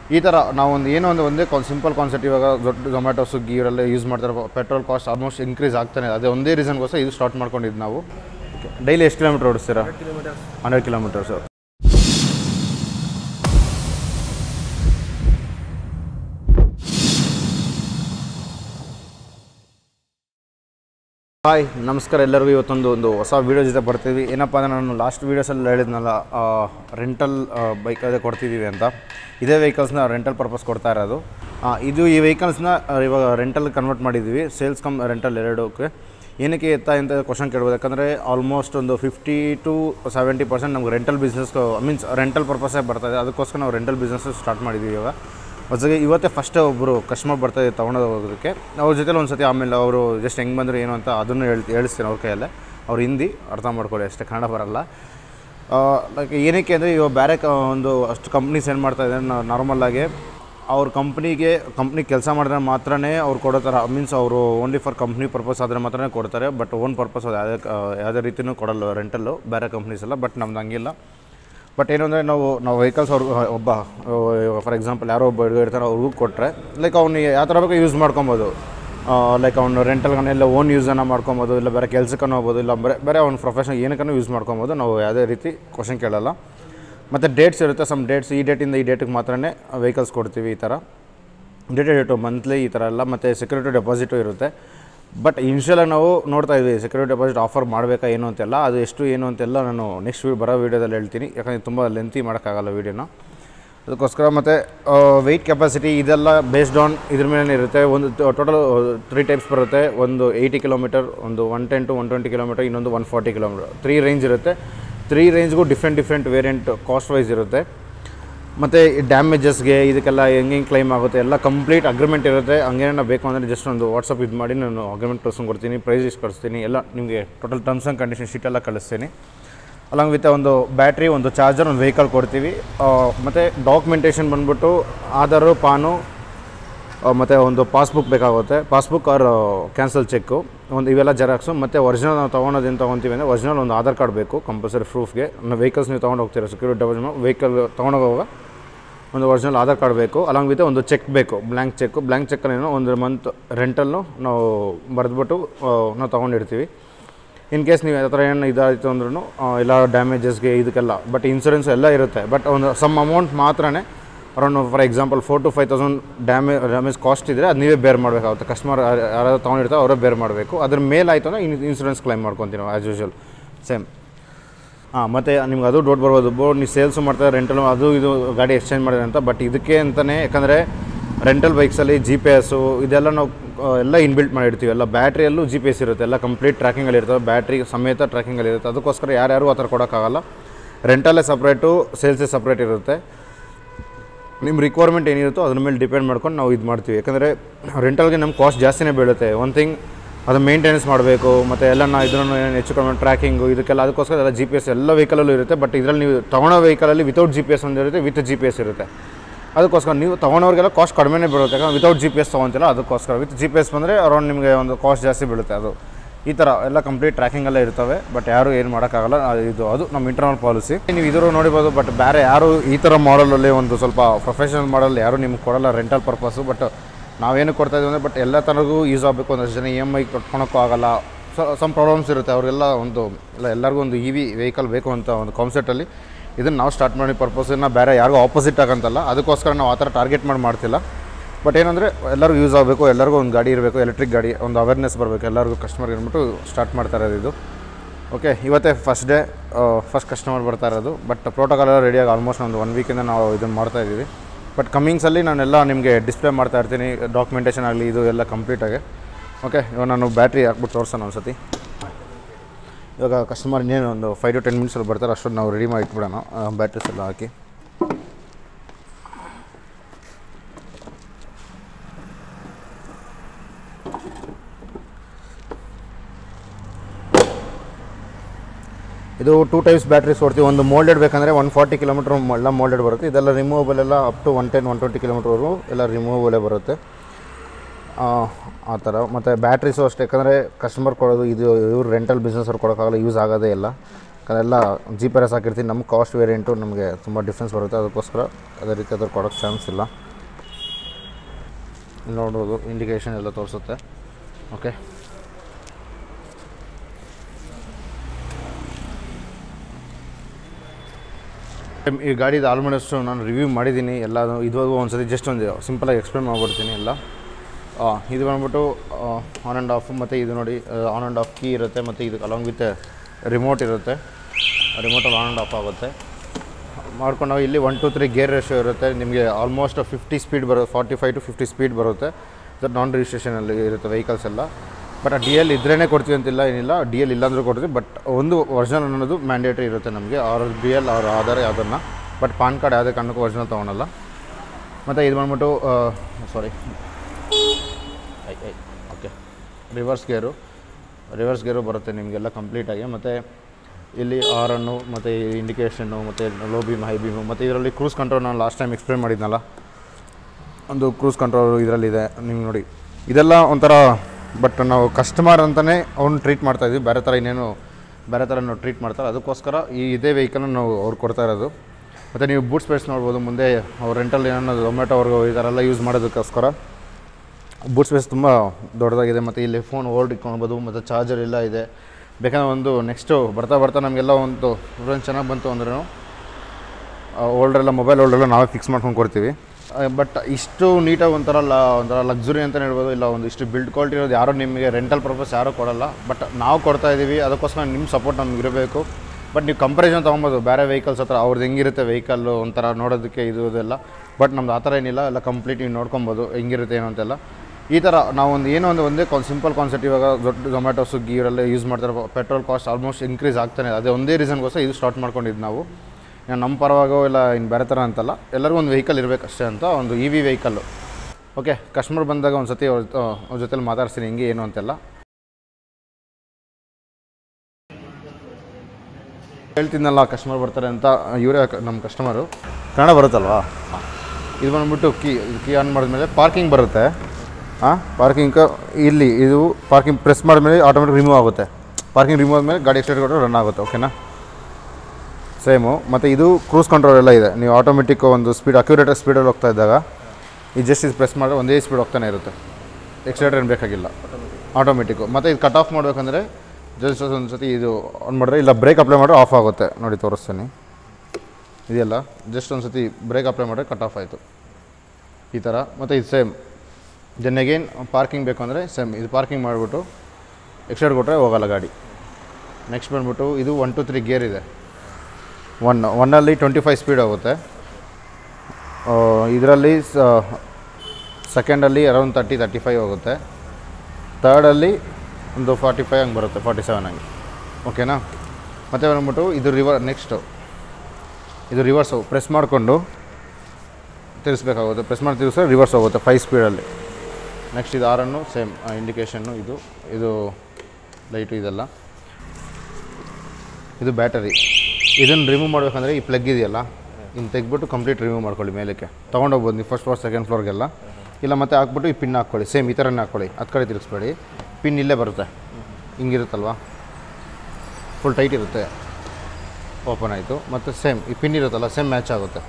ಈ ಥರ ನಾವು ಒಂದು ಏನೋ ಒಂದು ಒಂದೇ ಕಾನ್ ಸಿಂಪಲ್ ಕಾನ್ಸೆಪ್ಟ್ ಇವಾಗ ದೊಡ್ಡ ಝೊಮ್ಯಾಟೊ ಸ್ವಿಗ್ಗಿ ಇವರೆಲ್ಲ ಯೂಸ್ ಮಾಡ್ತಾರೆ ಪೆಟ್ರೋಲ್ ಕಾಸ್ಟ್ ಆಲ್ಮೋಸ್ಟ್ ಇನ್ಕ್ರೀಸ್ ಆಗ್ತಾನೆ ಇದೆ. ಅದೇ ಒಂದೇ ರೀಸನ್ಗೋಸ್ಕರ ಇದು ಸ್ಟಾರ್ಟ್ ಮಾಡ್ಕೊಂಡಿದ್ದು ನಾವು ಡೈಲಿ ಎಷ್ಟು ಕಿಲೋಮೀಟರ್ ಓಡಿಸ್ತೀರಾ ಹಂಡ್ರೆಡ್ ಕಿಲೋಮೀಟರ್ಸು ಹಾಯ್ ನಮಸ್ಕಾರ ಎಲ್ಲರಿಗೂ ಇವತ್ತೊಂದು ಒಂದು ಹೊಸ ವೀಡಿಯೋ ಜೊತೆ ಬರ್ತೀವಿ ಏನಪ್ಪ ಅಂದರೆ ನಾನು ಲಾಸ್ಟ್ ವೀಡಿಯೋಸಲ್ಲಿ ಹೇಳಿದ್ನಲ್ಲ ರೆಂಟಲ್ ಬೈಕ್ ಅದೇ ಕೊಡ್ತಿದ್ದೀವಿ ಅಂತ ಇದೇ ವೆಹಿಕಲ್ಸ್ನ ರೆಂಟಲ್ ಪರ್ಪಸ್ ಕೊಡ್ತಾ ಇರೋದು ಆ, ಇದು ಈ ವೆಹಿಕಲ್ಸ್ನ ಇವಾಗ ರೆಂಟಲ್ ಕನ್ವರ್ಟ್ ಮಾಡಿದ್ದೀವಿ ಸೇಲ್ಸ್ ಕಮ್ ರೆಂಟಲ್ ಎರಡಕ್ಕೆ ಏನಕ್ಕೆ ಎತ್ತ ಅಂತ ಕ್ವಶನ್ ಕೇಳ್ಬೋದು ಯಾಕಂದರೆ ಆಲ್ಮೋಸ್ಟ್ ಒಂದು ಫಿಫ್ಟಿ ಟು ಸೆವೆಂಟಿ ಪರ್ಸೆಂಟ್ ನಮ್ಗೆ ರೆಂಟಲ್ ಬಿಸ್ನೆಸ್ ಮೀನ್ಸ್ ರೆಂಟಲ್ ಪರ್ಪಸ್ಸೇ ಬರ್ತಾಯಿದೆ ಅದಕ್ಕೋಸ್ಕರ ನಾವು ರೆಂಟಲ್ ಬಿಸ್ನೆಸ್ ಸ್ಟಾರ್ಟ್ ಮಾಡಿದ್ದೀವಿ ಇವಾಗ ಹೊಸಗೆ ಇವತ್ತೇ ಫಸ್ಟ್ ಒಬ್ಬರು ಕಸ್ಟಮರ್ ಬರ್ತಾರೆ ತೊಗೊಂಡು ಹೋಗೋದಕ್ಕೆ ಅವ್ರ ಜೊತೆಲಿ ಒಂದು ಸತಿ ಆಮೇಲೆ ಅವರು ಜಸ್ಟ್ ಹೆಂಗೆ ಬಂದರು ಏನು ಅಂತ ಅದನ್ನು ಹೇಳ್ತಿ ಹೇಳಿಸ್ತೀನಿ ಅವ್ರ ಕೈಯಲ್ಲೇ ಅವ್ರು ಹಿಂದಿ ಅರ್ಥ ಮಾಡ್ಕೊಳ್ಳಿ ಅಷ್ಟೇ ಕನ್ನಡ ಬರಲ್ಲ ಲೈಕ್ ಏನಕ್ಕೆ ಅಂದರೆ ಇವಾಗ ಬೇರೆ ಕ ಒಂದು ಅಷ್ಟು ಕಂಪ್ನೀಸ್ ಏನು ಮಾಡ್ತಾ ಇದ್ದಾರೆ ನಾರ್ಮಲಾಗಿ ಅವ್ರ ಕಂಪ್ನಿಗೆ ಕಂಪ್ನಿ ಕೆಲಸ ಮಾಡಿದ್ರೆ ಮಾತ್ರನೇ ಅವ್ರು ಕೊಡೋ ಥರ ಮೀನ್ಸ್ ಅವರು ಓನ್ಲಿ ಫಾರ್ ಕಂಪ್ನಿ ಪರ್ಪಸ್ ಆದರೆ ಮಾತ್ರನೇ ಕೊಡ್ತಾರೆ ಬಟ್ ಓನ್ ಪರ್ಪಸ್ ಅದು ಯಾವುದೇ ಯಾವುದೇ ರೀತಿಯೂ ಕೊಡಲ್ಲ ರೆಂಟಲ್ಲು ಬೇರೆ ಕಂಪ್ನೀಸ್ ಎಲ್ಲ ಬಟ್ ನಮ್ದು ಹಂಗಿಲ್ಲ ಬಟ್ ಏನು ಅಂದರೆ ನಾವು ನಾವು ವೆಹಿಕಲ್ಸ್ ಅವ್ರಿಗೆ ಒಬ್ಬ ಫಾರ್ ಎಕ್ಸಾಂಪಲ್ ಯಾರೋ ಒಬ್ಬ ಹುಡುಗ ಇರ್ತಾರೆ ಅವ್ರಿಗೂ ಕೊಟ್ಟರೆ ಲೈಕ್ ಅವ್ನು ಯಾವ ಥರ ಬೇಕು ಯೂಸ್ ಮಾಡ್ಕೊಬೋದು ಲೈಕ್ ಅವ್ನು ರೆಂಟಲ್ಗನ್ನ ಇಲ್ಲ ಓನ್ ಯೂಸನ್ನು ಮಾಡ್ಕೊಬೋದು ಇಲ್ಲ ಬೇರೆ ಕೆಲಸಕ್ಕೂ ಹೋಗ್ಬೋದು ಇಲ್ಲ ಬೇರೆ ಬೇರೆ ಅವ್ನು ಪ್ರೊಫೆಷನ್ ಏನಕ್ಕೂ ಯೂಸ್ ಮಾಡ್ಕೊಬೋದು ನಾವು ಯಾವುದೇ ರೀತಿ ಕ್ವಶನ್ ಕೇಳಲ್ಲ ಮತ್ತು ಡೇಟ್ಸ್ ಇರುತ್ತೆ ಸಮ್ ಡೇಟ್ಸ್ ಈ ಡೇಟಿಂದ ಈ ಡೇಟಿಗೆ ಮಾತ್ರನೇ ವೆಹಿಕಲ್ಸ್ ಕೊಡ್ತೀವಿ ಈ ಥರ ಡೇಟೆಡ್ ಡೇಟು ಮಂತ್ಲಿ ಈ ಥರ ಎಲ್ಲ ಮತ್ತು ಸೆಕ್ಯೂರಿಟಿ ಡೆಪಾಸಿಟು ಇರುತ್ತೆ ಬಟ್ ಇನ್ಷಿಯಲಾಗಿ ನಾವು ನೋಡ್ತಾ ಇದ್ವಿ ಸೆಕ್ಯೂರಿಟಿ ಡೆಪಾಸಿಟ್ ಆಫರ್ ಮಾಡಬೇಕಾ ಏನು ಅಂತೆಲ್ಲ ಅದು ಎಷ್ಟು ಏನು ಅಂತೆಲ್ಲ ನಾನು ನೆಕ್ಸ್ಟ್ ಬರೋ ವೀಡಿಯೋದಲ್ಲಿ ಹೇಳ್ತೀನಿ ಯಾಕಂದರೆ ತುಂಬ ಲೆಂತಿ ಮಾಡೋಕ್ಕಾಗಲ್ಲ ವೀಡಿಯೋನ ಅದಕ್ಕೋಸ್ಕರ ಮತ್ತು ವೆಯ್ಟ್ ಕೆಪಾಸಿಟಿ ಇದೆಲ್ಲ ಬೇಸ್ಡ್ ಆನ್ ಇದ್ರ ಮೇಲೆ ಇರುತ್ತೆ ಒಂದು ಟೋಟಲ್ ತ್ರೀ ಟೈಪ್ಸ್ ಬರುತ್ತೆ ಒಂದು ಏಯ್ಟಿ ಕಿಲೋಮೀಟರ್ ಒಂದು one ten to one twenty kilometre ಇನ್ನೊಂದು one forty kilometre three range ಇರುತ್ತೆ ತ್ರೀ ರೇಂಜ್ಗೂ different different variant cost wise ಇರುತ್ತೆ ಮತ್ತು ಡ್ಯಾಮೇಜಸ್ಗೆ ಇದಕ್ಕೆಲ್ಲ ಹೆಂಗೆ ಹೆಂಗೆ ಕ್ಲೈಮ್ ಆಗುತ್ತೆ ಎಲ್ಲ ಕಂಪ್ಲೀಟ್ ಅಗ್ರಿಮೆಂಟ್ ಇರುತ್ತೆ ಹಂಗೇನ ಬೇಕು ಅಂದರೆ ಜಸ್ಟ್ ಒಂದು ವಾಟ್ಸಪ್ ಇದು ಮಾಡಿ ನಾನು ಅಗ್ರಿಮೆಂಟ್ ತೋರಿಸ್ಕೊಂಡು ಕೊಡ್ತೀನಿ ಪ್ರೈಸ್ ಇಷ್ಟು ಕಳಿಸ್ತೀನಿ ಎಲ್ಲ ನಿಮಗೆ total terms and condition sheet ಎಲ್ಲ ಕಳಿಸ್ತೀನಿ ಅಲಾಂಗ್ ವಿತ್ ಒಂದು ಬ್ಯಾಟ್ರಿ ಒಂದು ಚಾರ್ಜರ್ ಒಂದು ವೆಹಿಕಲ್ ಕೊಡ್ತೀವಿ ಮತ್ತು ಡಾಕ್ಯುಮೆಂಟೇಷನ್ ಬಂದ್ಬಿಟ್ಟು ಆಧಾರು ಪಾನು ಮತ್ತು ಒಂದು ಪಾಸ್ಬುಕ್ ಬೇಕಾಗುತ್ತೆ ಪಾಸ್ಬುಕ್ ಆರ್ ಕ್ಯಾನ್ಸಲ್ ಚೆಕ್ಕು ಒಂದು ಇವೆಲ್ಲ ಜೆರಾಕ್ಸು ಮತ್ತು ಒರಿಜಿನಲ್ ನಾವು ತೊಗೊಳೋದು ಏನು ತೊಗೊತೀವಿ ಅಂದರೆ ಒರಿಜಿನಲ್ ಒಂದು ಆಧಾರ್ ಕಾರ್ಡ್ ಬೇಕು ಕಂಪಲ್ಸರಿ ಪ್ರೂಫ್ಗೆ ವೆಹಿಕಲ್ಸ್ ನೀವು ತೊಗೊಂಡು ಹೋಗ್ತೀರಾ ಸೆಕ್ಯೂರಿಟಿ ಡೆಪಾಸಿಟ್ ವೆಹಿಕಲ್ ತೊಗೊಂಡೋಗುವಾಗ ಒಂದು ಒರಿಜಿನಲ್ ಆಧಾರ್ ಕಾರ್ಡ್ ಬೇಕು ಅಲಾಂಗ್ ವಿತ್ ಒಂದು ಚೆಕ್ ಬೇಕು ಬ್ಲ್ಯಾಂಕ್ ಚೆಕ್ಕು ಬ್ಲ್ಯಾಂಕ್ ಚೆಕ್ಕಲ್ಲೇನೋ ಒಂದು ಮಂತ್ ರೆಂಟಲ್ಲು ನಾವು ಬರೆದ್ಬಿಟ್ಟು ನಾವು ತೊಗೊಂಡಿರ್ತೀವಿ ಇನ್ ಕೇಸ್ ನೀವು ಯಾವ ಥರ ಏನು ಇದಾಯಿತು ಅಂದ್ರೂ ಎಲ್ಲ ಡ್ಯಾಮೇಜಸ್ಗೆ ಇದಕ್ಕೆಲ್ಲ ಬಟ್ ಇನ್ಸೂರೆನ್ಸ್ ಎಲ್ಲ ಇರುತ್ತೆ ಬಟ್ ಒಂದು ಸಮ್ ಅಮೌಂಟ್ ಮಾತ್ರನೇ around for example four to five thousand damage damage cost ಇದ್ದರೆ ಅದು ನೀವೇ ಬೇರ್ ಮಾಡಬೇಕಾಗುತ್ತೆ ಕಸ್ಟಮರ್ ಯಾರಾದ್ರು ತೊಗೊಂಡಿರ್ತಾರೆ ಅವರೇ ಬೇರ್ ಮಾಡಬೇಕು ಅದ್ರ ಮೇಲೆ ಆಯಿತು ಅಂದರೆ ಇನ್ಸೂರೆನ್ಸ್ ಕ್ಲೈಮ್ ಮಾಡ್ಕೊತೀವಿ ನಾವು ಆ್ಯಸ್ ಯೂಶುವಲ್ ಸೇಮ್ ಹಾಂ ಮತ್ತು ನಿಮ್ಗೆ ಅದು ಡೌಟ್ ಬರ್ಬೋದು ಬೋ ನೀವು ಸೇಲ್ಸು ಮಾಡ್ತಾರೆ ರೆಂಟಲ್ ಅದು ಇದು ಗಾಡಿ ಎಕ್ಸ್ಚೇಂಜ್ ಮಾಡಿದ್ರೆ ಅಂತ ಬಟ್ ಇದಕ್ಕೆ ಅಂತಲೇ ಯಾಕಂದರೆ ರೆಂಟಲ್ ಬೈಕ್ಸಲ್ಲಿ ಜಿ ಪಿ ಎಸ್ಸು ಇದೆಲ್ಲ ನಾವು ಆ, ಎಲ್ಲ ಇನ್ಬಿಲ್ಟ್ ಮಾಡಿರ್ತೀವಿ ಎಲ್ಲ ಬ್ಯಾಟ್ರಿಯಲ್ಲೂ ಜಿ ಪಿ ಎಸ್ ಇರುತ್ತೆ ಎಲ್ಲ ಕಂಪ್ಲೀಟ್ ಟ್ರ್ಯಾಕಿಂಗಲ್ಲಿ ಇರ್ತವೆ ಬ್ಯಾಟ್ರಿ ಸಮೇತ ಟ್ರ್ಯಾಕಿಂಗಲ್ಲಿ ಇರುತ್ತೆ ಅದಕ್ಕೋಸ್ಕರ ಯಾರ್ಯಾರು ಆ ಥರ ಕೊಡೋಕ್ಕಾಗಲ್ಲ ರೆಂಟಲ್ಲೇ ಸಪ್ರೇಟು ಸೇಲ್ಸೇ ಸಪ್ರೇಟ್ ಇರುತ್ತೆ ನಿಮ್ಮ ರಿಕ್ವೈರ್ಮೆಂಟ್ ಏನಿರುತ್ತೋ ಅದ್ರ ಮೇಲೆ ಡಿಪೆಂಡ್ ಮಾಡ್ಕೊಂಡು ನಾವು ಇದು ಮಾಡ್ತೀವಿ ಯಾಕಂದರೆ ರೆಂಟಲ್ಗೆ ನಮ್ಮ ಕಾಸ್ಟ್ ಜಾಸ್ತಿನೇ ಬೀಳುತ್ತೆ ಒನ್ ಥಿಂಗ್ ಅದು ಮೇಂಟೆನೆನ್ಸ್ ಮಾಡಬೇಕು ಮತ್ತು ಎಲ್ಲ ನಾ ಇದನ್ನು ಏನು ಹೆಚ್ಚು ಕಡಿಮೆ ಟ್ರ್ಯಾಕಿಂಗು ಇದಕ್ಕೆಲ್ಲ ಅದಕ್ಕೋಸ್ಕರ ಎಲ್ಲ ಜಿ ಪಿ ಎಸ್ ಎಲ್ಲ ವೆಹಿಕಲಲ್ಲೂ ಇರುತ್ತೆ ಬಟ್ ಇದರಲ್ಲಿ ನೀವು ತೊಗೊಳೋ ವೆಹಿಕಲಲ್ಲಿ ವಿತೌಟ್ ಜಿ ಪಿ ಎಸ್ ಒಂದು ಇರುತ್ತೆ ವಿತ್ ಜಿ ಪಿ ಎಸ್ ಇರುತ್ತೆ ಅದಕ್ಕೋಸ್ಕರ ನೀವು ತೊಗೊಳೋರಿಗೆಲ್ಲ ಕಾಸ್ಟ್ ಕಡಿಮೆನೇ ಬೀಳುತ್ತೆ ಯಾಕಂದ್ರೆ ವಿತೌಟ್ ಜಿ ಪಿ ಎಸ್ ತೊಗೊತಿಲ್ಲ ಅದಕ್ಕೋಸ್ಕರ ವಿತ್ ಜಿ ಪಿ ಎಸ್ ಬಂದರೆ ಅರೌಂಡ್ ನಿಮಗೆ ಒಂದು ಕಾಸ್ಟ್ ಜಾಸ್ತಿ ಬೀಳುತ್ತೆ ಅದು ಈ ಥರ ಎಲ್ಲ ಕಂಪ್ಲೀಟ್ ಟ್ರ್ಯಾಕಿಂಗ್ ಎಲ್ಲ ಇರ್ತವೆ ಬಟ್ ಯಾರು ಏನು ಮಾಡೋಕ್ಕಾಗಲ್ಲ ಅದು ಇದು ಅದು ನಮ್ಮ ಇಂಟರ್ನಲ್ ಪಾಲಿಸಿ ನೀವು ಇದ್ರು ನೋಡಿಬೋದು ಬಟ್ ಬೇರೆ ಯಾರು ಈ ಥರ ಮಾಡಲಲ್ಲಿ ಒಂದು ಸ್ವಲ್ಪ ಪ್ರೊಫೆಷನಲ್ ಮಾಡಲ್ ಯಾರು ನಿಮ್ಗೆ ಕೊಡಲ್ಲ ರೆಂಟಲ್ ಪರ್ಪಸ್ಸು ಬಟ್ ನಾವೇನು ಕೊಡ್ತಾ ಇದೀವಿ ಅಂದರೆ ಬಟ್ ಎಲ್ಲ ಥರಗೂ ಯೂಸ್ ಆಗಬೇಕು ಒಂದಷ್ಟು ಜನ ಇ ಎಮ್ ಐ ಕಟ್ಕೊಳಕ್ಕೂ ಆಗಲ್ಲ ಸೊ ಸಮ್ ಪ್ರಾಬ್ಲಮ್ಸ್ ಇರುತ್ತೆ ಅವರೆಲ್ಲ ಒಂದು ಇಲ್ಲ ಎಲ್ಲರಿಗೂ ಒಂದು ಇ ವಿ ವೆಹಿಕಲ್ ಬೇಕು ಅಂತ ಒಂದು ಕಾನ್ಸೆಪ್ಟಲ್ಲಿ ಇದನ್ನು ನಾವು ಸ್ಟಾರ್ಟ್ ಮಾಡಿ ಪರ್ಪಸನ್ನು ಬೇರೆ ಯಾರಿಗೂ ಆಪೋಸಿಟ್ ಆಗಂತಲ್ಲ ಅದಕ್ಕೋಸ್ಕರ ನಾವು ಆ ಥರ ಟಾರ್ಗೆಟ್ ಮಾಡಿ ಮಾಡ್ತಿಲ್ಲ ಬಟ್ ಏನಂದರೆ ಎಲ್ಲರಿಗೂ ಯೂಸ್ ಆಗಬೇಕು ಎಲ್ಲರಿಗೂ ಒಂದು ಗಾಡಿ ಇರಬೇಕು ಎಲೆಕ್ಟ್ರಿಕ್ ಗಾಡಿ ಒಂದು ಅವೇರ್ನೆಸ್ ಬರಬೇಕು ಎಲ್ಲರಿಗೂ ಕಸ್ಟಮರ್ಗೆ ಅಂದ್ಬಿಟ್ಟು ಸ್ಟಾರ್ಟ್ ಮಾಡ್ತಾ ಇರೋದು ಇದು ಓಕೆ ಇವತ್ತೇ ಫಸ್ಟ್ ಡೇ ಫಸ್ಟ್ ಕಸ್ಟಮರ್ ಬರ್ತಾ ಇರೋದು ಬಟ್ ಪ್ರೋಟೋಕಾಲ್ ಎಲ್ಲ ರೆಡಿಯಾಗಿ ಆಲ್ಮೋಸ್ಟ್ ಒಂದು ಒನ್ ವೀಕಿಂದ ನಾವು ಇದನ್ನು ಮಾಡ್ತಾ ಇದ್ದೀವಿ ಬಟ್ ಕಮ್ಮಿಂಗ್ಸಲ್ಲಿ ನಾನೆಲ್ಲ ನಿಮಗೆ ಡಿಸ್ಪ್ಲೇ ಮಾಡ್ತಾ ಇರ್ತೀನಿ ಡಾಕ್ಯುಮೆಂಟೇಷನ್ ಆಗಲಿ ಇದು ಎಲ್ಲ ಕಂಪ್ಲೀಟಾಗಿ ಓಕೆ ಇವಾಗ ನಾನು ಬ್ಯಾಟ್ರಿ ಹಾಕ್ಬಿಟ್ಟು ತೋರಿಸೋಣ ಒಂದು ಸತಿ ಇವಾಗ ಕಸ್ಟಮರ್ ಇನ್ನೇನು ಒಂದು ಫೈವ್ ಟು ಟೆನ್ ಮಿನಿಟ್ಸಲ್ಲಿ ಬರ್ತಾರೆ ಅಷ್ಟೊಂದು ನಾವು ರೆಡಿ ಮಾಡಿ ಇಟ್ಬಿಡೋಣ ಬ್ಯಾಟ್ರೀಸ್ ಎಲ್ಲ ಹಾಕಿ ಇದು ಟೂ ಟೈಪ್ಸ್ ಬ್ಯಾಟ್ರೀಸ್ ಕೊಡ್ತೀವಿ ಒಂದು ಮೋಲ್ಡೆಡ್ ಬೇಕಂದರೆ ಒನ್ ಫಾರ್ಟಿ ಕಿಲೋಮೀಟ್ರ್ ಎಲ್ಲ ಮೋಲ್ಡೆಡ್ ಬರುತ್ತೆ ಇದೆಲ್ಲ ರಿಮೂವಬಲ್ ಎಲ್ಲ up to one ten one twenty ಕಿಲೋಮೀಟ್ರ್ವರೆಗೂ ಎಲ್ಲ ರಿಮೂವಬಲೇ ಬರುತ್ತೆ ಆ, ಆ ಥರ ಮತ್ತು ಬ್ಯಾಟ್ರೀಸು ಅಷ್ಟೇ ಯಾಕಂದರೆ ಕಸ್ಟಮರ್ ಕೊಡೋದು ಇದು ಇವ್ರು ರೆಂಟಲ್ ಬಿಸ್ನೆಸ್ ಅವ್ರು ಕೊಡೋಕ್ಕಾಗಲ್ಲ ಯೂಸ್ ಆಗೋದೇ ಇಲ್ಲ ಅದೆಲ್ಲ ಜಿ ಪಿ ಆರ್ ಎಸ್ ಹಾಕಿರ್ತೀನಿ ನಮ್ಮ ಕಾಸ್ಟ್ ವೇರಿಯಂಟು ನಮಗೆ ತುಂಬ ಡಿಫ್ರೆನ್ಸ್ ಬರುತ್ತೆ ಅದಕ್ಕೋಸ್ಕರ ಅದೇ ರೀತಿ ಅದ್ರ ಕೊಡೋಕ್ಕೆ ಚಾನ್ಸ್ ಇಲ್ಲ ಇಲ್ಲಿ ನೋಡ್ಬೋದು ಇಂಡಿಕೇಷನ್ ಎಲ್ಲ ತೋರಿಸುತ್ತೆ ಓಕೆ ಈ ಗಾಡಿದು ಆಲ್ಮೋಸ್ಟ್ ನಾನು ರಿವ್ಯೂ ಮಾಡಿದ್ದೀನಿ ಎಲ್ಲ ಇದುವರೆಗೂ ಒಂದು ಸತಿ ಜಸ್ಟ್ ಒಂದು ಸಿಂಪಲಾಗಿ ಎಕ್ಸ್ಪ್ಲೇನ್ ಮಾಡ್ಬಿಡ್ತೀನಿ ಎಲ್ಲ ಆ, ಇದು ಬಂದ್ಬಿಟ್ಟು ಆನ್ ಆ್ಯಂಡ್ ಆಫ್ ಮತ್ತು ಇದು ನೋಡಿ ಆನ್ ಆ್ಯಂಡ್ ಆಫ್ ಕೀ ಇರುತ್ತೆ ಮತ್ತು ಇದು ಅಲಾಂಗ್ ವಿತ್ ರಿಮೋಟ್ ಇರುತ್ತೆ ರಿಮೋಟಲ್ಲಿ ಆನ್ ಆ್ಯಂಡ್ ಆಫ್ ಆಗುತ್ತೆ ಮಾಡ್ಕೊಂಡು ನಾವು ಇಲ್ಲಿ one two three gear ratio ಇರುತ್ತೆ ನಿಮಗೆ ಆಲ್ಮೋಸ್ಟ್ ಫಿಫ್ಟಿ ಸ್ಪೀಡ್ ಬರುತ್ತೆ forty five to fifty speed ಬರುತ್ತೆ ಅದು ನಾನ್ ರಿಜಿಸ್ಟ್ರೇಷನಲ್ಲಿ ಇರುತ್ತೆ ವೆಹಿಕಲ್ಸ್ ಎಲ್ಲ ಬಟ್ ಡಿ ಎಲ್ ಇದ್ರೇ ಕೊಡ್ತೀವಿ ಅಂತಿಲ್ಲ ಏನಿಲ್ಲ ಡಿ ಎಲ್ ಇಲ್ಲಾಂದ್ರೂ ಕೊಡ್ತೀವಿ ಬಟ್ ಒಂದು ಒರಿಜಿನಲ್ ಅನ್ನೋದು ಮ್ಯಾಂಡೇಟ್ರಿ ಇರುತ್ತೆ ನಮಗೆ ಅವ್ರ ಡಿ ಎಲ್ ಅವ್ರ ಆಧಾರ ಯಾವುದನ್ನು ಬಟ್ ಪಾನ್ ಕಾರ್ಡ್ ಯಾವುದೇ ಕಾರಣಕ್ಕೂ ಒರಿಜಿನಲ್ ತೊಗೊಳಲ್ಲ ಮತ್ತು ಇದು ಬಂದ್ಬಿಟ್ಟು sorry I I okay reverse gear reverse gear ಬರುತ್ತೆ ನಿಮಗೆಲ್ಲ ಕಂಪ್ಲೀಟಾಗಿ ಮತ್ತು ಇಲ್ಲಿ ಆರನ್ನು ಮತ್ತು ಇಂಡಿಕೇಷನ್ನು ಮತ್ತು ಲೋ ಬೀಮ್ ಹೈ ಬೀಮು ಮತ್ತು ಇದರಲ್ಲಿ ಕ್ರೂಸ್ ಕಂಟ್ರೋಲ್ ನಾನು ಲಾಸ್ಟ್ ಟೈಮ್ ಎಕ್ಸ್ಪ್ಲೇನ್ ಮಾಡಿದ್ನಲ್ಲ ಒಂದು ಕ್ರೂಸ್ ಕಂಟ್ರೋಲ್ ಇದರಲ್ಲಿದೆ ನೀವು ನೋಡಿ ಇದೆಲ್ಲ ಒಂಥರ ಬಟ್ ನಾವು ಕಸ್ಟಮರ್ ಅಂತಲೇ ಅವ್ನು ಟ್ರೀಟ್ ಮಾಡ್ತಾಯಿದ್ವಿ ಬೇರೆ ಥರ ಇನ್ನೇನು ಬೇರೆ ಥರ ನಾವು ಟ್ರೀಟ್ ಮಾಡ್ತಾರೆ ಅದಕ್ಕೋಸ್ಕರ ಈ ಇದೇ ವೆಹಿಕಲ್ನ ನಾವು ಅವ್ರು ಕೊಡ್ತಾ ಇರೋದು ಮತ್ತು ನೀವು ಬೂಟ್ ಸ್ಪೇಸ್ ನೋಡ್ಬೋದು ಮುಂದೆ ಅವ್ರು ರೆಂಟಲ್ ಏನೋ ಝೊಮ್ಯಾಟೊ ಅವ್ರಿಗೆ ಈ ಥರ ಎಲ್ಲ ಯೂಸ್ ಮಾಡೋದಕ್ಕೋಸ್ಕರ ಬೂಟ್ ಸ್ಪೇಸ್ ತುಂಬ ದೊಡ್ಡದಾಗಿದೆ ಮತ್ತು ಇಲ್ಲಿ ಫೋನ್ ಹೋಲ್ಡ್ ಇಟ್ಕೊಳ್ಬೋದು ಮತ್ತು ಚಾರ್ಜರ್ ಎಲ್ಲ ಇದೆ ಬೇಕಾದ್ರೆ ಒಂದು ನೆಕ್ಸ್ಟು ಬರ್ತಾ ಬರ್ತಾ ನಮಗೆಲ್ಲ ಒಂದು ಡ್ರೋನ್ ಚೆನ್ನಾಗಿ ಬಂತು ಅಂದ್ರೂ ಓಲ್ಡ್ರೆಲ್ಲ ಮೊಬೈಲ್ ಓಲ್ಡ್ರೆಲ್ಲ ನಾವೇ ಫಿಕ್ಸ್ ಮಾಡ್ಕೊಂಡು ಕೊಡ್ತೀವಿ ಬಟ್ ಇಷ್ಟು ನೀಟಾಗಿ ಒಂಥರ ಲ ಒಂಥರ ಲಕ್ಸುರಿ ಅಂತಲೇ ಹೇಳ್ಬೋದು ಇಲ್ಲ ಒಂದು ಇಷ್ಟು ಬಿಲ್ಡ್ ಕ್ವಾಲಿಟಿ ಇರೋದು ಯಾರೂ ನಿಮಗೆ ರೆಂಟಲ್ ಪರ್ಪಸ್ ಯಾರೂ ಕೊಡಲ್ಲ ಬಟ್ ನಾವು ಕೊಡ್ತಾ ಇದ್ದೀವಿ ಅದಕ್ಕೋಸ್ಕರ ನಿಮ್ಮ ಸಪೋರ್ಟ್ ನಮ್ಗೆ ಇರಬೇಕು ಬಟ್ ನೀವು ಕಂಪ್ಯಾರಿಸನ್ ತೊಗೊಬೋದು ಬೇರೆ ವೆಹಿಕಲ್ಸ್ ಹತ್ರ ಅವ್ರದ್ದು ಹೆಂಗಿರುತ್ತೆ ವೆಹಿಕಲ್ಲು ಒಂಥರ ನೋಡೋದಕ್ಕೆ ಇದು ಇದೆಲ್ಲ ಬಟ್ ನಮ್ದು ಆ ಥರ ಏನಿಲ್ಲ ಎಲ್ಲ ಕಂಪ್ಲೀಟ್ ನೀವು ನೋಡ್ಕೊಬೋದು ಹೆಂಗಿರುತ್ತೆ ಏನು ಅಂತೆಲ್ಲ ಈ ಥರ ನಾವು ಒಂದು ಏನೋ ಒಂದು ಒಂದೇ ಕಾನ್ ಸಿಂಪಲ್ ಕಾನ್ಸೆಪ್ಟ್ ಇವಾಗ ದೊಡ್ಡ ಝೊಮ್ಯಾಟೊ ಸ್ವಿಗ್ಗಿ ಇವರೆಲ್ಲ ಯೂಸ್ ಮಾಡ್ತಾರೆ ಪೆಟ್ರೋಲ್ ಕಾಸ್ಟ್ ಆಲ್ಮೋಸ್ಟ್ ಇನ್ಕ್ರೀಸ್ ಆಗ್ತಾನೆ ಇದೆ. ಅದೇ ಒಂದೇ ರೀಸನ್ಗೋಸ್ಕರ ಇದು ಸ್ಟಾರ್ಟ್ ಮಾಡ್ಕೊಂಡಿದ್ದು ನಾವು ಇನ್ನು ನಮ್ಮ ಪರವಾಗೋ ಇಲ್ಲ ಇನ್ನು ಬೇರೆ ಥರ ಅಂತಲ್ಲ ಎಲ್ಲರಿಗೂ ಒಂದು ವೆಹಿಕಲ್ ಇರಬೇಕಷ್ಟೇ ಅಂತ ಒಂದು E V vehicle okay customer ಬಂದಾಗ ಒಂದು ಸತಿ ಅವ್ರ ಅವ್ರ ಜೊತೆಲಿ ಮಾತಾಡ್ತೀನಿ ಹಿಂಗೆ ಏನು ಅಂತೆಲ್ಲ ಹೇಳ್ತಿದ್ನಲ್ಲ ಕಸ್ಟಮರ್ ಬರ್ತಾರೆ ಅಂತ ಇವರೇ ನಮ್ಮ ಕಸ್ಟಮರು ಕನ್ನಡ ಬರುತ್ತಲ್ವಾ ಇದು ಬಂದ್ಬಿಟ್ಟು ಕೀ ಕೀ ಆನ್ ಮಾಡಿದ್ಮೇಲೆ ಪಾರ್ಕಿಂಗ್ ಬರುತ್ತೆ ಹಾಂ ಪಾರ್ಕಿಂಗ್ ಇಲ್ಲಿ ಇದು ಪಾರ್ಕಿಂಗ್ ಪ್ರೆಸ್ ಮಾಡಿದ್ಮೇಲೆ ಆಟೋಮೆಟಿಕ್ ರಿಮೂವ್ ಆಗುತ್ತೆ ಪಾರ್ಕಿಂಗ್ ರಿಮೂವ್ ಆದಮೇಲೆ ಗಾಡಿ ಎಕ್ಸ್ಟೇಟ್ ಕೊಟ್ಟರೆ ರನ್ ಆಗುತ್ತೆ ಓಕೆನಾ ಸೇಮು ಮತ್ತು ಇದು ಕ್ರೂಸ್ ಕಂಟ್ರೋಲ್ ಎಲ್ಲ ಇದೆ ನೀವು ಆಟೋಮೆಟಿಕ್ ಒಂದು ಸ್ಪೀಡ್ ಅಕ್ಯುರೇಟರ್ ಸ್ಪೀಡಲ್ಲಿ ಹೋಗ್ತಾ ಇದ್ದಾಗ ಈ ಜಸ್ಟ್ ಇದು ಪ್ರೆಸ್ ಮಾಡಿದ್ರೆ ಒಂದೇ ಸ್ಪೀಡ್ ಹೋಗ್ತಾನೆ ಇರುತ್ತೆ ಎಕ್ಸ್ಲೇಟರ್ ಏನು ಬೇಕಾಗಿಲ್ಲ ಆಟೋಮೆಟಿಕ್ಕು ಮತ್ತು ಇದು ಕಟ್ ಆಫ್ ಮಾಡಬೇಕಂದ್ರೆ ಜಸ್ಟ್ ಒಂದು ಸತಿ ಇದು ಆನ್ ಮಾಡಿದ್ರೆ ಇಲ್ಲ ಬ್ರೇಕ್ ಅಪ್ಲೈ ಮಾಡಿದ್ರೆ ಆಫ್ ಆಗುತ್ತೆ ನೋಡಿ ತೋರಿಸ್ತೀನಿ ಇದೆಯಲ್ಲ ಜಸ್ಟ್ ಒಂದು ಸತಿ ಬ್ರೇಕ್ ಅಪ್ಲೈ ಮಾಡಿದ್ರೆ ಕಟ್ ಆಫ್ ಆಯಿತು ಈ ಥರ ಮತ್ತು ಇದು ಸೇಮ್ ದೆನ್ ಅಗೇನ್ ಪಾರ್ಕಿಂಗ್ ಬೇಕು ಅಂದರೆ ಸೇಮ್ ಇದು ಪಾರ್ಕಿಂಗ್ ಮಾಡಿಬಿಟ್ಟು ಎಕ್ಸ್ಟ್ರಾ ಕೊಟ್ಟರೆ ಹೋಗಲ್ಲ ಗಾಡಿ ನೆಕ್ಸ್ಟ್ ಬಂದ್ಬಿಟ್ಟು ಇದು ಒನ್ ಟು ತ್ರೀ ಗೇರ್ ಇದೆ ಒನ್ ಒನ್ನಲ್ಲಿ ಟ್ವೆಂಟಿ ಫೈವ್ ಸ್ಪೀಡ್ ಹೋಗುತ್ತೆ ಇದರಲ್ಲಿ ಸೆಕೆಂಡಲ್ಲಿ ಅರೌಂಡ್ ತರ್ಟಿ ತರ್ಟಿ ಫೈವ್ ಹೋಗುತ್ತೆ ತರ್ಡಲ್ಲಿ ಒಂದು ಫಾರ್ಟಿ ಫೈವ್ ಹಂಗೆ ಬರುತ್ತೆ ಫಾರ್ಟಿ ಸೆವೆನ್ ಹಂಗೆ ಓಕೆನಾ ಮತ್ತು ಬಂದ್ಬಿಟ್ಟು ಇದು ರಿವರ್ ನೆಕ್ಸ್ಟು ಇದು ರಿವರ್ಸು ಪ್ರೆಸ್ ಮಾಡಿಕೊಂಡು ತಿರ್ಸ್ಬೇಕಾಗುತ್ತೆ ಪ್ರೆಸ್ ಮಾಡಿ ತಿರ್ಸಿದ್ರೆ ರಿವರ್ಸ್ ಹೋಗುತ್ತೆ ಫೈವ್ ಸ್ಪೀಡಲ್ಲಿ ನೆಕ್ಸ್ಟ್ ಇದು ಆರನ್ನು ಸೇಮ್ ಇಂಡಿಕೇಷನ್ನು ಇದು ಇದು ಲೈಟು ಇದೆಲ್ಲ ಇದು ಬ್ಯಾಟರಿ ಇದನ್ನು ರಿಮೂವ್ ಮಾಡಬೇಕಂದ್ರೆ ಈ ಪ್ಲಗ್ ಇದೆಯಲ್ಲ ಇನ್ನು ತೆಗ್ಬಿಟ್ಟು ಕಂಪ್ಲೀಟ್ ರಿಮೂವ್ ಮಾಡ್ಕೊಳ್ಳಿ ಮೇಲಕ್ಕೆ ತೊಗೊಂಡೋಗ್ಬೋದು ನೀವು ಫಸ್ಟ್ ಫ್ಲೋರ್ ಸೆಕೆಂಡ್ ಫ್ಲೋರ್ಗೆಲ್ಲ ಇಲ್ಲ ಮತ್ತೆ ಹಾಕ್ಬಿಟ್ಟು ಈ ಪಿನ್ ಹಾಕ್ಕೊಳ್ಳಿ ಸೇಮ್ ಈ ಥರನೇ ಹಾಕ್ಕೊಳ್ಳಿ ಹತ್ತು ಕಡೆ ತಿರುಗಿಸ್ಬೇಡಿ ಪಿನ್ ಇಲ್ಲೇ ಬರುತ್ತೆ ಹಿಂಗಿರುತ್ತಲ್ವಾ ಫುಲ್ ಟೈಟ್ ಇರುತ್ತೆ ಓಪನ್ ಆಯಿತು ಮತ್ತು ಸೇಮ್ ಈ ಪಿನ್ ಇರುತ್ತಲ್ಲ ಸೇಮ್ ಮ್ಯಾಚ್ ಆಗುತ್ತೆ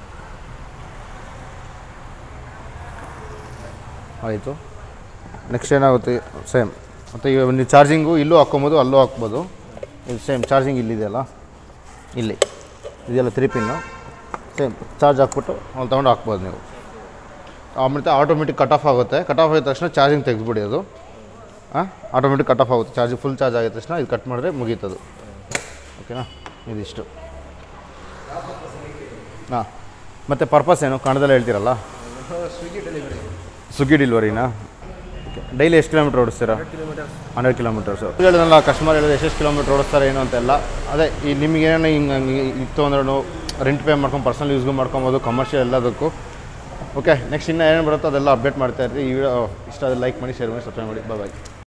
ಆಯಿತು ನೆಕ್ಸ್ಟ್ ಏನಾಗುತ್ತೆ ಸೇಮ್ ಮತ್ತು ಇವಾಗ ನೀವು ಚಾರ್ಜಿಂಗು ಇಲ್ಲೂ ಹಾಕ್ಕೊಬೋದು ಅಲ್ಲೂ ಹಾಕ್ಬೋದು ಇದು ಸೇಮ್ ಚಾರ್ಜಿಂಗ್ ಇಲ್ಲಿದೆಯಲ್ಲ ಇಲ್ಲಿ ಇದೆಲ್ಲ ತ್ರೀ ಪಿನ್ನು ಸೇಮ್ ಚಾರ್ಜ್ ಹಾಕ್ಬಿಟ್ಟು ಅಲ್ಲಿ ತೊಗೊಂಡು ಹಾಕ್ಬೋದು ನೀವು ಆಮೇಲೆ ಆಟೋಮೆಟಿಕ್ ಕಟ್ ಆಫ್ ಆಗುತ್ತೆ ಕಟ್ ಆಫ್ ಆದ ತಕ್ಷಣ ಚಾರ್ಜಿಂಗ್ ತೆಗೆದ್ಬಿಡಿ ಅದು ಹಾಂ ಆಟೋಮೆಟಿಕ್ ಕಟ್ ಆಫ್ ಆಗುತ್ತೆ ಚಾರ್ಜ್ ಫುಲ್ ಚಾರ್ಜ್ ಆಗಿದ ತಕ್ಷಣ ಇದು ಕಟ್ ಮಾಡಿದ್ರೆ ಮುಗೀತದು ಓಕೆನಾ ಇದಿಷ್ಟು ಹಾಂ ಮತ್ತು ಪರ್ಪಸ್ ಏನು ಕನ್ನಡದಲ್ಲಿ ಹೇಳ್ತೀರಲ್ಲ ಸ್ವಿಗ್ಗಿ ಡೆಲಿವರಿ ಸ್ವಿಗ್ಗಿ ಡೆಲಿವರಿನಾ ಓಕೆ ಡೈಲಿ ಎಷ್ಟು ಕಿಲೋಮೀಟ್ರ್ ಓಡಿಸ್ತೀರಾ ಹಂಡ್ರೆಡ್ ಕಿಲೋಮೀಟರ್ಸು ಹೇಳಿದ್ನಲ್ಲ ಕಸ್ಟಮರ್ ಹೇಳಿದ್ರೆ ಎಷ್ಟೆಷ್ಟು ಕಿಲೋಮೀಟ್ರ್ ಓಡಿಸ್ತಾರೆ ಏನು ಅಂತೆಲ್ಲ ಅದೇ ಈ ನಿಮಗೇನೋ ಹಿಂಗೆ ಹಂಗೆ ಇತ್ತು ಅಂದ್ರೂ ರೆಂಟ್ ಪೇ ಮಾಡ್ಕೊಂಡು ಪರ್ಸನಲ್ ಯೂಸ್ಗೂ ಮಾಡ್ಕೊಬೋದು ಕಮರ್ಷಿಯಲ್ ಎಲ್ಲದಕ್ಕೂ ಓಕೆ ನೆಕ್ಸ್ಟ್ ಇನ್ನೂ ಏನು ಬರುತ್ತೋ ಅದೆಲ್ಲ ಅಪ್ಡೇಟ್ ಮಾಡ್ತಾ ಇರ್ತೀವಿ ಈ ವಿಡಿಯೋ ಇಷ್ಟ ಲೈಕ್ ಮಾಡಿ ಶೇರ್ ಮಾಡಿ ಸಬ್ಸ್ಕ್ರೈಬ್ ಮಾಡಿ ಬಾಯ್